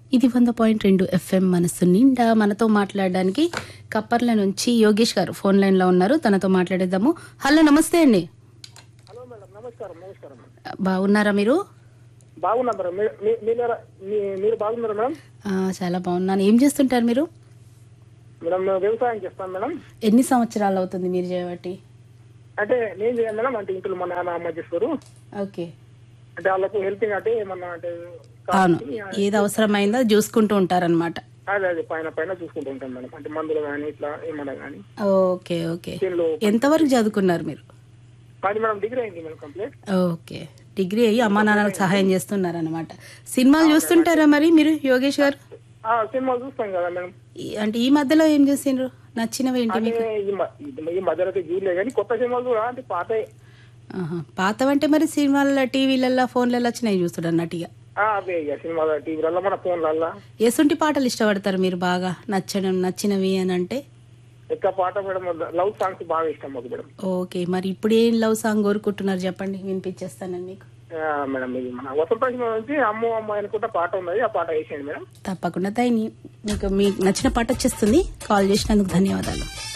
ఇది వంద పాయింట్ రెండు ఎఫ్ఎం మనసు నిండా మనతో మాట్లాడడానికి కప్పర్ల నుంచి యోగేష్ గారు ఫోన్ లైన్ లో ఉన్నారు తనతో మాట్లాడేద్దాము హలో నమస్తే అండి హలో మేడం నమస్కారం నమస్కారం మేడం బాగున్నారా మీరు బాగున్నా మేడం మీ- మీ- మీరు మీ- మీరు బాగున్నారా మేడం ఆ, చాలా బాగున్నాను ఏం చేస్తుంటారు మీరు మేడం మేము వ్యవసాయం చేస్తాం మేడం ఎన్ని సంవత్సరాలు అవుతుంది మీరు చేయబట్టి అంటే నేను చేయను మేడం అంటే ఇంట్లో మా నాన్న అమ్మ చేస్తారు ఓకే అంటే వాళ్ళకు హెల్పింగ్ అంటే ఏమన్నా అంటే అవును కావాలి, ఏది అవసరమైందో అది చూసుకుంటూ ఉంటారనమాట అదే అదే పైన పైన చూసుకుంటూ ఉంటాం మేడం అంటే మందులు కానీ ఇట్లా ఏమన్నా కానీ ఓకే ఓకే దీనిలో ఎంతవరకు చదువుకున్నారు మీరు మాది మేడం డిగ్రీ అయింది మేడం కంప్లీట్ ఓకే డిగ్రీ అయ్యి అమ్మా నాన్నలకు సహాయం చేస్తున్నారనమాట సినిమాలు చూస్తుంటారా మరి మీరు యోగేష్ గారు ఆ సినిమాలు చూస్తాం కదా మేడం ఈ- అంటే ఈ మధ్యలో ఏం చేసిండ్రు నచ్చినవి ఏంటి అంటే మీకు ఈ మ- ఈ- ఈ మధ్యలో అయితే చూడలే కానీ కొత్త సినిమాలు కూడా అంటే పాత ఆహా. పాతవంటే మరి సినిమాలలో టీవీలలో ఫోన్లలో వచ్చినాయి చూస్తుడు అన్నట్టుగా అవే ఇక సినిమాల టీవీలలో మన ఫోన్లల్లో ఎసుంటి పాటలు ఇష్టపడతారు మీరు బాగా నచ్చడం నచ్చినవి అని అంటే ఎక్కువ పాట మేడం లవ్ సాంగ్స్ బాగా ఇష్టం మాకు మేడం ఓకే మరి ఇప్పుడు ఏం లవ్ సాంగ్ కోరుకుంటున్నారు చెప్పండి వినిపించేస్తాను మీకు ఆ, మేడం ఇది మన వసంత సినిమా నుంచి అమ్మో అమ్మ అనుకుంటా పాట ఉన్నది ఆ పాట వేసేయండి మేడం తప్పకుండా తయని మీకు మీకు నచ్చిన పాట వచ్చేస్తుంది కాల్ చేసినందుకు ధన్యవాదాలు